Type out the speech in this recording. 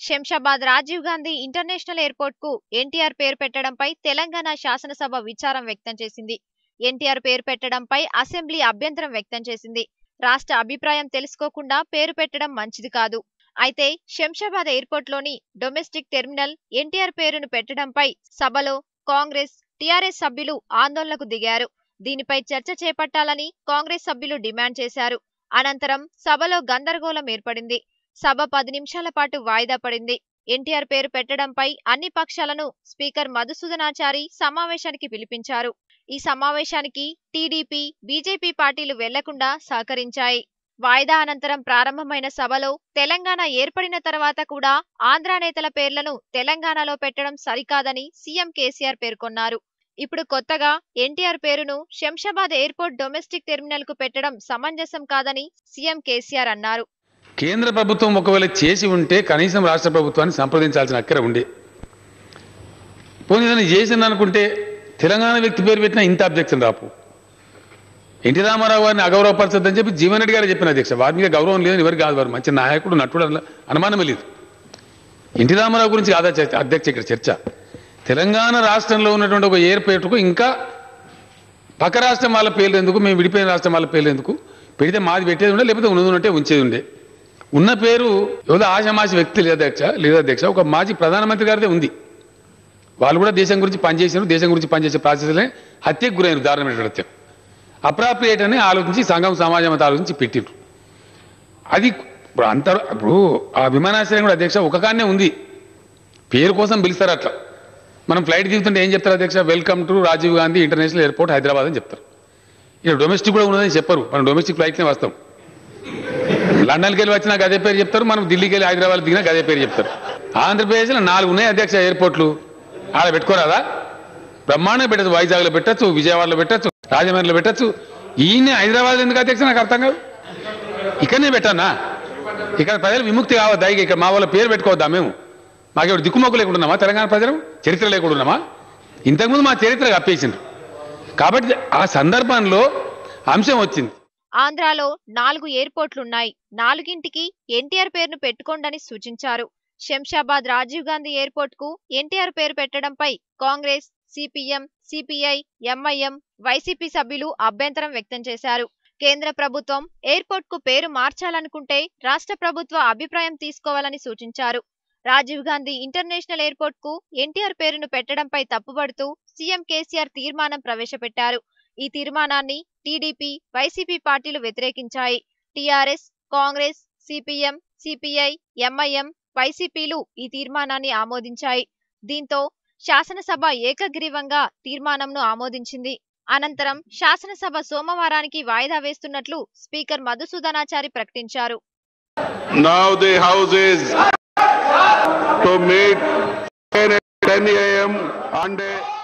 Shamshabad Rajiv Gandhi international airport కు ఎన్టీఆర్ పేరు పెట్టడంపై తెలంగాణ శాసనసభ విచారం వ్యక్తం చేసింది ఎన్టీఆర్ పేరు పెట్టడంపై అసెంబ్లీ అభ్యంతరం వ్యక్తం చేసింది రాష్ట్ర అభిప్రాయం తెలుసుకోకుండా పేరు పెట్టడం మంచిది కాదు అయితే శంషాబాద్ ఎయిర్పోర్ట్ లోని డొమెస్టిక్ టెర్మినల్ ఎన్టీఆర్ పేరును పెట్టడంపై సభలో కాంగ్రెస్ టీఆర్ఎస్ సభ్యులు ఆందోళనకు దిగారు దీనిపై చర్చ చేపట్టాలని కాంగ్రెస్ సభ్యులు డిమాండ్ చేశారు అనంతరం సభలో గందరగోళం ఏర్పడింది సభ పది నిమిషాల పాటు వాయిదా పడింది ఎన్టీఆర్ పేరు పెట్టడంపై అన్ని పక్షాలను స్పీకర్ మధుసూదనాచారి సమావేశానికి పిలిపించారు ఈ సమావేశానికి టీడీపీ బీజేపీ పార్టీలు వెళ్లకుండా సహకరించాయి వాయిదా అనంతరం ప్రారంభమైన సభలో తెలంగాణ ఏర్పడిన తర్వాత కూడా ఆంధ్ర నేతల పేర్లను తెలంగాణలో పెట్టడం సరికాదని సీఎం కేసీఆర్ పేర్కొన్నారు ఇప్పుడు కొత్తగా ఎన్టీఆర్ పేరును శంషాబాద్ ఎయిర్పోర్ట్ డొమెస్టిక్ టెర్మినల్ కు పెట్టడం సమంజసం కాదని సీఎం కేసీఆర్ అన్నారు కేంద్ర ప్రభుత్వం ఒకవేళ చేసి ఉంటే కనీసం రాష్ట్ర ప్రభుత్వాన్ని సంప్రదించాల్సిన అక్కర ఉండే పోనీ ఏదైనా చేసింది అనుకుంటే తెలంగాణ వ్యక్తి పేరు పెట్టినా ఇంత అబ్జెక్షన్ రాపు ఎన్టీ రామారావు గారిని అగౌరవపరచొద్దని చెప్పి జీవన్ రెడ్డి గారు చెప్పిన అధ్యక్ష వారి మీద గౌరవం లేదని ఎవరికి కాదు వారు మంచి నాయకుడు నటుడు అన్న అనుమానమే లేదు ఎన్టీ రామారావు గురించి కాదా చర్చ అధ్యక్ష ఇక్కడ చర్చ తెలంగాణ రాష్ట్రంలో ఉన్నటువంటి ఒక ఎయిర్పోర్ట్కు ఇంకా పక్క రాష్ట్రం వాళ్ళ పేర్లు ఎందుకు మేము విడిపోయిన రాష్ట్రం వాళ్ళ పేర్లు ఎందుకు పెడితే మాది పెట్టేది ఉండే లేకపోతే ఉన్నది ఉన్నట్టే ఉంచేది ఉండే ఉన్న పేరు ఏదో ఆశమాసి వ్యక్తి లేదా అధ్యక్ష లేదా అధ్యక్ష ఒక మాజీ ప్రధానమంత్రి గారిదే ఉంది వాళ్ళు కూడా దేశం గురించి పనిచేసారు దేశం గురించి పనిచేసే ప్రాసెస్లే హత్యకు గురైన దారుణమైన హత్య అప్రాప్రియేట్ అని ఆలోచించి సంఘం సమాజం అంతా ఆలోచించి పెట్టిండ్రు అది ఇప్పుడు అంత ఇప్పుడు ఆ విమానాశ్రయం కూడా అధ్యక్ష ఒక కాన్నే ఉంది పేరు కోసం పిలుస్తారు అట్లా మనం ఫ్లైట్ దిగుతుంటే ఏం చెప్తారు అధ్యక్ష welcome to Rajiv Gandhi international airport Hyderabad అని చెప్తారు ఇక్కడ డొమెస్టిక్ కూడా ఉన్నదని చెప్పరు మనం డొమెస్టిక్ ఫ్లైట్నే వస్తాం లండన్కి వెళ్ళి వచ్చినా అదే పేరు చెప్తారు మనం ఢిల్లీకి వెళ్ళి హైదరాబాద్ దిగినా అదే పేరు చెప్తారు ఆంధ్రప్రదేశ్లో నాలుగు ఉన్నాయి అధ్యక్ష ఎయిర్పోర్ట్లు ఆడ పెట్టుకోరాదా బ్రహ్మాండంగా పెట్టచ్చు వైజాగ్లో పెట్టచ్చు విజయవాడలో పెట్టచ్చు రాజమండ్రిలో పెట్టచ్చు ఈయన హైదరాబాద్ ఎందుకు అధ్యక్ష నాకు అర్థం కాదు ఇక్కడనే పెట్టానా ఇక్కడ ప్రజలు విముక్తి కావద్దా ఇక ఇక్కడ మా వాళ్ళ పేరు పెట్టుకోవద్దా మేము మాకెవరు దిక్కుమొక్కు లేకుండా ఉన్నామా తెలంగాణ ప్రజలు చరిత్ర లేకుండా ఉన్నామా ఇంతకుముందు మా చరిత్ర కప్పేసిండ్రు కాబట్టి ఆ సందర్భంలో అంశం వచ్చింది ఆంధ్రాలో నాలుగు ఎయిర్పోర్ట్లున్నాయి నాలుగింటికి ఎన్టీఆర్ పేరును పెట్టుకోండని సూచించారు శంషాబాద్ రాజీవ్ గాంధీ ఎయిర్పోర్ట్ కు ఎన్టీఆర్ పేరు పెట్టడంపై కాంగ్రెస్ సిపిఎం సిపిఐ ఎంఐఎం వైసీపీ సభ్యులు అభ్యంతరం వ్యక్తం చేశారు కేంద్ర ప్రభుత్వం ఎయిర్పోర్ట్ కు పేరు మార్చాలనుకుంటే రాష్ట్ర ప్రభుత్వ అభిప్రాయం తీసుకోవాలని సూచించారు రాజీవ్ గాంధీ ఇంటర్నేషనల్ ఎయిర్పోర్ట్ కు ఎన్టీఆర్ పేరును పెట్టడంపై తప్పుపడుతూ సీఎం కేసీఆర్ తీర్మానం ప్రవేశపెట్టారు ఈ తీర్మానాన్ని టీడీపీ వైసీపీ పార్టీలు వ్యతిరేకించాయి టీఆర్ఎస్ కాంగ్రెస్ సిపిఎం సిపిఐ ఎంఐఎం వైసీపీలు ఈ తీర్మానాన్ని ఆమోదించాయి దీంతో శాసనసభ ఏకగ్రీవంగా తీర్మానంను ఆమోదించింది అనంతరం శాసనసభ సోమవారానికి వాయిదా వేస్తున్నట్లు స్పీకర్ మధుసూదనాచారి ప్రకటించారు Now the House is to meet 10 a.m. on a